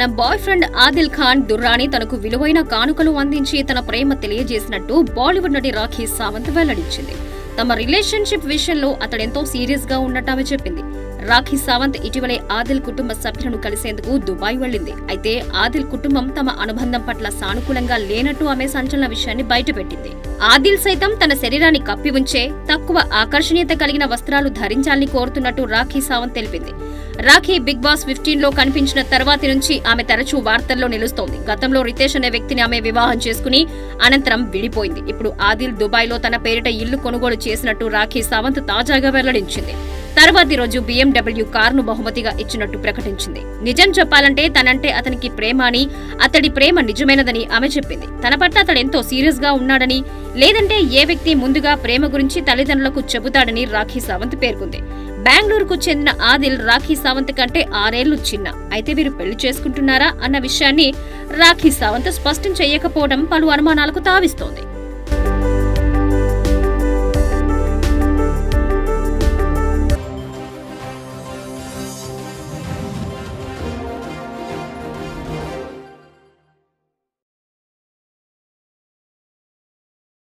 bye boyfriend Adil Khan Durrani తనకు విలువైన కానుకలు అందించి తన ప్రేమ తెలియజేసినట్టు బాలీవుడ్ నటి రాఖీ సావంత్ వెల్లడించింది తమ రిలేషన్షిప్ విషయంలో అతడెంతో సీరియస్ గా ఉన్నట్టు ఆమె చెప్పింది రాఖీ సావంత్ ఇటీవలే ఆదిల్ కుటుంబ సభ్యులను కలిసేందుకు దుబాయ్ వెళ్ళింది అయితే ఆదిల్ కుటుంబం తమ అనుబంధం పట్ల సానుకూలంగా లేనట్టు ఆమె సంచలన విషయాన్ని బయటపెట్టింది ఆదిల్ సైతం తన శరీరాన్ని కప్పి ఉంచే తక్కువ ఆకర్షణీయత కలిగిన వస్త్రాలు ధరించాలని కోరుతున్నట్టు రాఖీ సావంత్ తెలిపింది రాఖీ బిగ్ బాస్ ఫిఫ్టీన్ లో కనిపించిన తర్వాతి నుంచి ఆమె తరచూ వార్తల్లో నిలుస్తోంది గతంలో రితేష్ అనే వ్యక్తిని ఆమె వివాహం చేసుకుని అనంతరం విడిపోయింది ఇప్పుడు ఆదిల్ దుబాయ్ లో తన పేరిట ఇల్లు కొనుగోలు చేసినట్టు రాఖీ సావంత్ తాజాగా వెల్లడించింది తర్వాతి రోజు BMW కారును బహుమతిగా ఇచ్చినట్టు ప్రకటించింది నిజం చెప్పాలంటే తనంటే అతనికి ప్రేమ అని అతడి ప్రేమ నిజమైనదని ఆమె చెప్పింది తన పట్ల అతడెంతో సీరియస్ గా ఉన్నాడని లేదంటే ఏ వ్యక్తి ముందుగా ప్రేమ గురించి తల్లిదండ్రులకు చెబుతాడని రాఖీ సావంత్ పేర్కొంది బెంగళూరుకు చెందిన ఆదిల్ రాఖీ సావంత్ కంటే ఆరేళ్లు చిన్న అయితే వీరు పెళ్లి చేసుకుంటున్నారా అన్న విషయాన్ని రాఖీ సావంత్ స్పష్టం చేయకపోవడం పలు అనుమానాలకు తావిస్తోంది